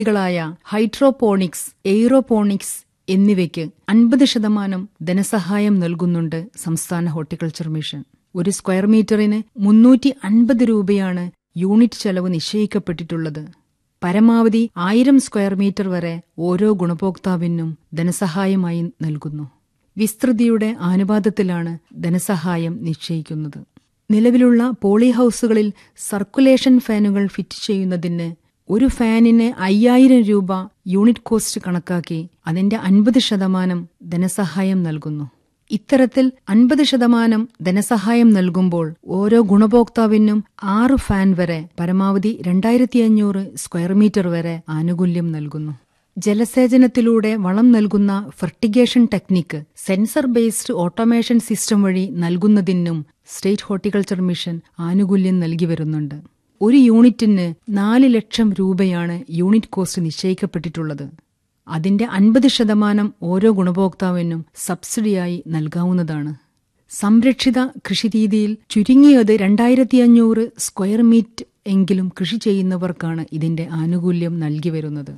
കളായ hydroponics aeroponics എന്നിവയ്ക്ക് അൻപത് ശതമാനം ധനസഹായം നൽകുന്നുണ്ട് സംസ്ഥാന ഹോർട്ടിക്കൾച്ചർ മിഷൻ ഒരു സ്ക്വയർ മീറ്ററിന് മുന്നൂറ്റി അൻപത് രൂപയാണ് യൂണിറ്റ് ചെലവ് നിശ്ചയിക്കപ്പെട്ടിട്ടുള്ളത് പരമാവധി ആയിരം സ്ക്വയർ മീറ്റർ വരെ ഓരോ ഗുണഭോക്താവിനും ധനസഹായമായി നൽകുന്നു വിസ്തൃതിയുടെ ആനുപാതത്തിലാണ് ധനസഹായം നിശ്ചയിക്കുന്നത് നിലവിലുള്ള പോളി ഹൌസുകളിൽ സർക്കുലേഷൻ ഫാനുകൾ ഫിറ്റ് ചെയ്യുന്നതിന് ഒരു ഫാനിന് അയ്യായിരം രൂപ യൂണിറ്റ് കോസ്റ്റ് കണക്കാക്കി അതിന്റെ അൻപത് ശതമാനം ധനസഹായം നൽകുന്നു ഇത്തരത്തിൽ അൻപത് ശതമാനം ധനസഹായം നൽകുമ്പോൾ ഓരോ ഗുണഭോക്താവിനും ആറ് ഫാൻ വരെ പരമാവധി രണ്ടായിരത്തി അഞ്ഞൂറ് സ്ക്വയർ മീറ്റർ വരെ ആനുകൂല്യം നൽകുന്നു ജലസേചനത്തിലൂടെ വളം നൽകുന്ന fertigation technique sensor based automation system വഴി നൽകുന്നതിനും സ്റ്റേറ്റ് ഹോർട്ടിക്കൾച്ചർ മിഷൻ ആനുകൂല്യം നൽകി വരുന്നുണ്ട് ഒരു യൂണിറ്റിന് നാല് ലക്ഷം രൂപയാണ് യൂണിറ്റ് കോസ്റ്റ് നിശ്ചയിക്കപ്പെട്ടിട്ടുള്ളത് അതിന്റെ അൻപത് ശതമാനം ഓരോ ഗുണഭോക്താവിനും സബ്സിഡിയായി നൽകാവുന്നതാണ് സംരക്ഷിത കൃഷിരീതിയിൽ ചുരുങ്ങിയത് രണ്ടായിരത്തി അഞ്ഞൂറ് സ്ക്വയർ മീറ്റ് എങ്കിലും കൃഷി ചെയ്യുന്നവർക്കാണ് ഇതിന്റെ ആനുകൂല്യം നൽകി വരുന്നത്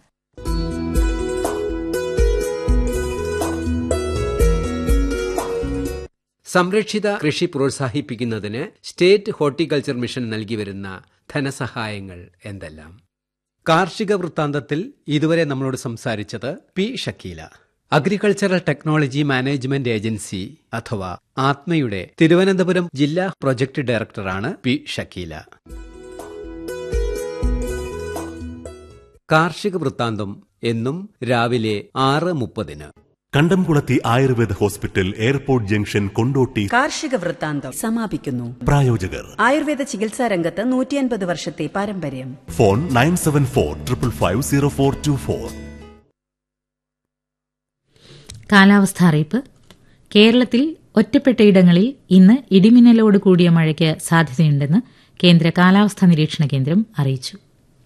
സംരക്ഷിത കൃഷി പ്രോത്സാഹിപ്പിക്കുന്നതിന് സ്റ്റേറ്റ് ഹോർട്ടിക്കൾച്ചർ മിഷൻ നൽകി വരുന്ന ധനസഹായങ്ങൾ എന്തെല്ലാം കാർഷിക വൃത്താന്തത്തിൽ ഇതുവരെ നമ്മളോട് സംസാരിച്ചത് P Shakeela agricultural technology management agency അഥവാ ആത്മയുടെ തിരുവനന്തപുരം ജില്ലാ പ്രൊജക്ട് ഡയറക്ടറാണ് പി ഷക്കീല കാർഷിക വൃത്താന്തം എന്നും രാവിലെ ആറ് മുപ്പതിന് Kandamkulathi Ayurveda hospital airport junction Kondotty കാർഷിക വൃത്താന്തം സമാപിക്കുന്നു പ്രായോജകർ ആയുർവേദ ചികിത്സാ രംഗത്ത് നൂറ്റിയൻപത് വർഷത്തെ പാരമ്പര്യം phone nine seven four triple five zero four two four കാലാവസ്ഥ അറിയിപ്പ് കേരളത്തിൽ ഒറ്റപ്പെട്ടയിടങ്ങളിൽ ഇന്ന് ഇടിമിന്നലോട് കൂടിയ മഴയ്ക്ക് സാധ്യതയുണ്ടെന്ന് കേന്ദ്ര കാലാവസ്ഥാ നിരീക്ഷണ കേന്ദ്രം അറിയിച്ചു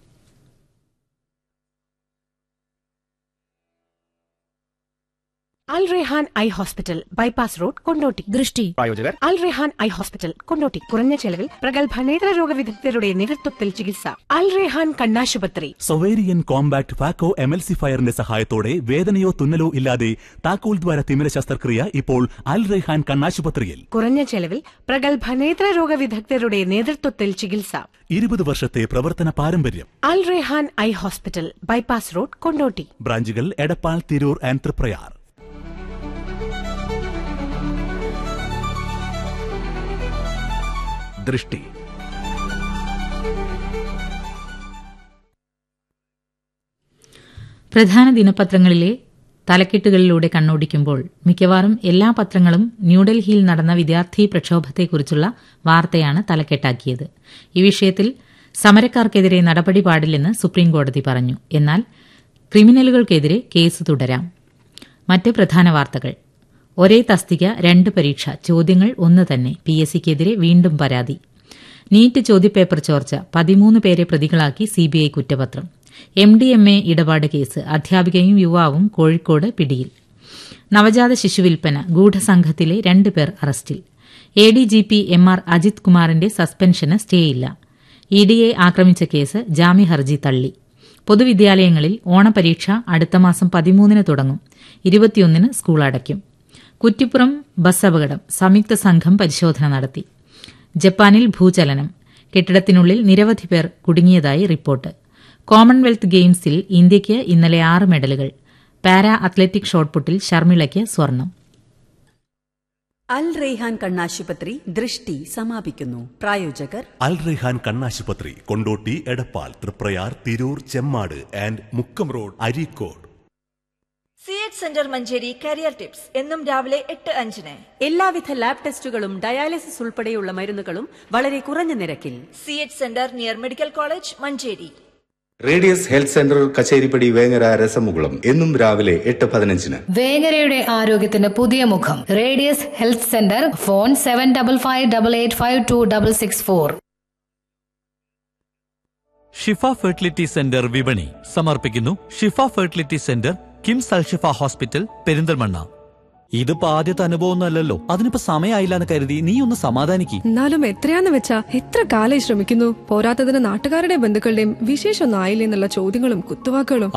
Al Rehan eye hospital bypass road Kondotty ദൃഷ്ടി പ്രായോജകർ അൽ റെഹാൻ ഐ ഹോസ്പിറ്റൽ കൊണ്ടോട്ടി കുറഞ്ഞ ചെലവിൽ പ്രഗത്ഭ നേത്രരോഗ വിദഗ്ധരുടെ നേതൃത്വത്തിൽ ചികിത്സ അൽ റെഹാൻ കണ്ണാശുപത്രി സൊവേരിയൻ കോമ്പാക്ട് ഫാക്കോ എമൽസിഫയറിന്റെ സഹായത്തോടെ വേദനയോ തുന്നലോ ഇല്ലാതെ താക്കോൽ ദ്വാര തിമിര ശസ്ത്രക്രിയ ഇപ്പോൾ അൽ റെഹാൻ കണ്ണാശുപത്രിയിൽ കുറഞ്ഞ ചെലവിൽ പ്രഗത്ഭ നേത്രരോഗ വിദഗ്ധരുടെ നേതൃത്വത്തിൽ ചികിത്സ ഇരുപത് വർഷത്തെ പ്രവർത്തന പാരമ്പര്യം Al Rehan eye hospital bypass road Kondotty ബ്രാഞ്ചുകൾ എടപ്പാൾ തിരൂർ ആൻഡ് തൃപ്രയാർ ദൃഷ്ടി പ്രധാന ദിനപത്രങ്ങളിലെ തലക്കെട്ടുകളിലൂടെ കണ്ണോടിക്കുമ്പോൾ മിക്കവാറും എല്ലാ പത്രങ്ങളും ന്യൂഡൽഹിയിൽ നടന്ന വിദ്യാർത്ഥി പ്രക്ഷോഭത്തെക്കുറിച്ചുള്ള വാർത്തയാണ് തലക്കെട്ടാക്കിയത് ഈ വിഷയത്തിൽ സമരക്കാർക്കെതിരെ നടപടി പാടില്ലെന്ന് സുപ്രീംകോടതി പറഞ്ഞു എന്നാൽ ക്രിമിനലുകൾക്കെതിരെ കേസ് തുടരാം മറ്റ് പ്രധാന വാർത്തകൾ ഒരേ തസ്തിക രണ്ട് പരീക്ഷ ചോദ്യങ്ങൾ ഒന്ന് തന്നെ പി എസ് സിക്കെതിരെ വീണ്ടും പരാതി നീറ്റ് ചോദ്യപേപ്പർ ചോർച്ച പതിമൂന്ന് പേരെ പ്രതികളാക്കി സിബിഐ കുറ്റപത്രം എം ഡി എം എ ഇടപാട് കേസ് അധ്യാപികയും യുവാവും കോഴിക്കോട് പിടിയിൽ നവജാത ശിശുവിൽപ്പന ഗൂഢസംഘത്തിലെ രണ്ട് പേർ അറസ്റ്റിൽ A D G P M R Ajith കുമാറിന്റെ സസ്പെൻഷന് സ്റ്റേയില്ല ഇ ഡിയെ ആക്രമിച്ച കേസ് ജാമ്യഹർജി തള്ളി പൊതുവിദ്യാലയങ്ങളിൽ ഓണപരീക്ഷ അടുത്ത മാസം പതിമൂന്നിന് തുടങ്ങും ഇരുപത്തിയൊന്നിന് സ്കൂൾ അടയ്ക്കും കുറ്റിപ്പുറം ബസ് അപകടം സംയുക്ത സംഘം പരിശോധന നടത്തി ജപ്പാനിൽ ഭൂചലനം കെട്ടിടത്തിനുള്ളിൽ നിരവധി പേർ കുടുങ്ങിയതായി റിപ്പോർട്ട് കോമൺവെൽത്ത് ഗെയിംസിൽ ഇന്ത്യയ്ക്ക് ഇന്നലെ ആറ് മെഡലുകൾ പാരാ അത്ലറ്റിക് ഷോട്ട്പുട്ടിൽ ശർമിളയ്ക്ക് സ്വർണം അൽ റെയ്ഹാൻ കണ്ണാശുപത്രി ദൃഷ്ടി സമാപിക്കുന്നു പ്രായോജകർ അൽ റെഹാൻ കണ്ണാശുപത്രി Kondotty Edappal Triprayar Tirur Chemmad and Mukkam road Areekode C H centre Manjeri career tips എന്നും രാവിലെ എട്ട് അഞ്ചിന് എല്ലാവിധ ലാബ് ടെസ്റ്റുകളും ഡയാലിസിസ് ഉൾപ്പെടെയുള്ള മരുന്നുകളും വളരെ കുറഞ്ഞ നിരക്കിൽ C H centre near medical college Manjeri radius health centre Kacheripadi Vengara രസമുകുളം എന്നും രാവിലെ എട്ട് പതിനഞ്ചിന് വേങ്ങരയുടെ ആരോഗ്യത്തിന് പുതിയ മുഖം radius health centre phone seven double five double eight five two double six four Shifa fertility centre വിപണി സമർപ്പിക്കുന്നു Shifa fertility centre KIMS Alshifa hospital Perinthalmanna ഇതിപ്പോ ആദ്യത്തെ അനുഭവം അല്ലല്ലോ അതിനിപ്പോ സമയമായില്ല എന്ന് കരുതി നീ ഒന്ന് സമാധാനിക്ക് എന്നാലും എത്രയാന്ന് വെച്ചാ എത്ര കാലായി ശ്രമിക്കുന്നു പോരാത്തതിന് നാട്ടുകാരുടെയും ബന്ധുക്കളുടെയും വിശേഷമൊന്നും ആയില്ലേ എന്നുള്ള ചോദ്യങ്ങളും കുത്തുവാക്കുകളും